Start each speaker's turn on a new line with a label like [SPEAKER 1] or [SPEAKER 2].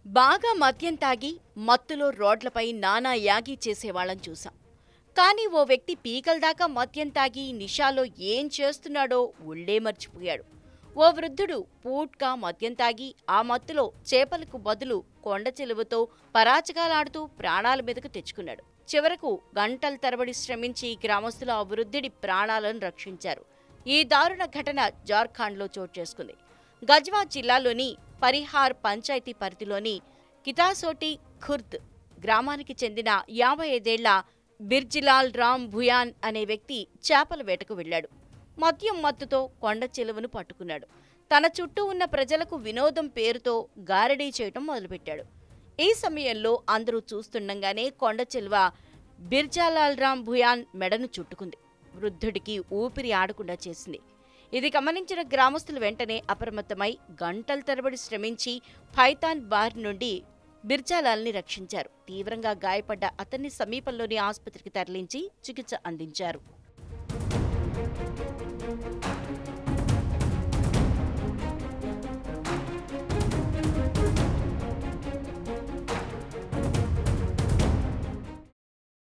[SPEAKER 1] బాగా మద్యం తాగి మత్తులో రోడ్లపై నానా యాగి చేసేవాళ్ళం చూసాం కానీ ఓ వ్యక్తి పీకల దాకా మద్యం తాగి నిషాలో ఏం చేస్తున్నాడో ఒళ్ళే మర్చిపోయాడు ఓ వృద్ధుడు పూట్గా మద్యం తాగి ఆ మత్తులో చేపలకు బదులు కొండ చెలువతో పరాచకాలాడుతూ ప్రాణాల మీదకు తెచ్చుకున్నాడు చివరకు గంటల తరబడి శ్రమించి గ్రామస్తులు ఆ వృద్ధుడి ప్రాణాలను రక్షించారు ఈ దారుణ ఘటన జార్ఖండ్లో చోటు చేసుకుంది గజ్వా జిల్లాలోని పరిహార్ పంచాయతీ పరిధిలోని కితాసోటి ఖుర్ద్ గ్రామానికి చెందిన యాభై ఐదేళ్ల బిర్జిలాల్ రామ్ భుయాన్ అనే వ్యక్తి చేపల వేటకు వెళ్ళాడు మద్యం మత్తుతో కొండ చెలువను పట్టుకున్నాడు తన చుట్టూ ఉన్న ప్రజలకు వినోదం పేరుతో గారడీ చేయటం మొదలుపెట్టాడు ఈ సమయంలో అందరూ చూస్తుండగానే కొండ చెలువ బిర్జాలాల్ రామ్ భుయాన్ మెడను చుట్టుకుంది వృద్ధుడికి ఊపిరి ఆడకుండా చేసింది ఇది గమనించిన గ్రామస్తులు వెంటనే అప్రమత్తమై గంటల తరబడి శ్రమించి పైథాన్ బార్ నుండి బిర్జాలాల్ని రక్షించారు తీవ్రంగా గాయపడ్డ అతన్ని సమీపంలోని ఆసుపత్రికి తరలించి చికిత్స అందించారు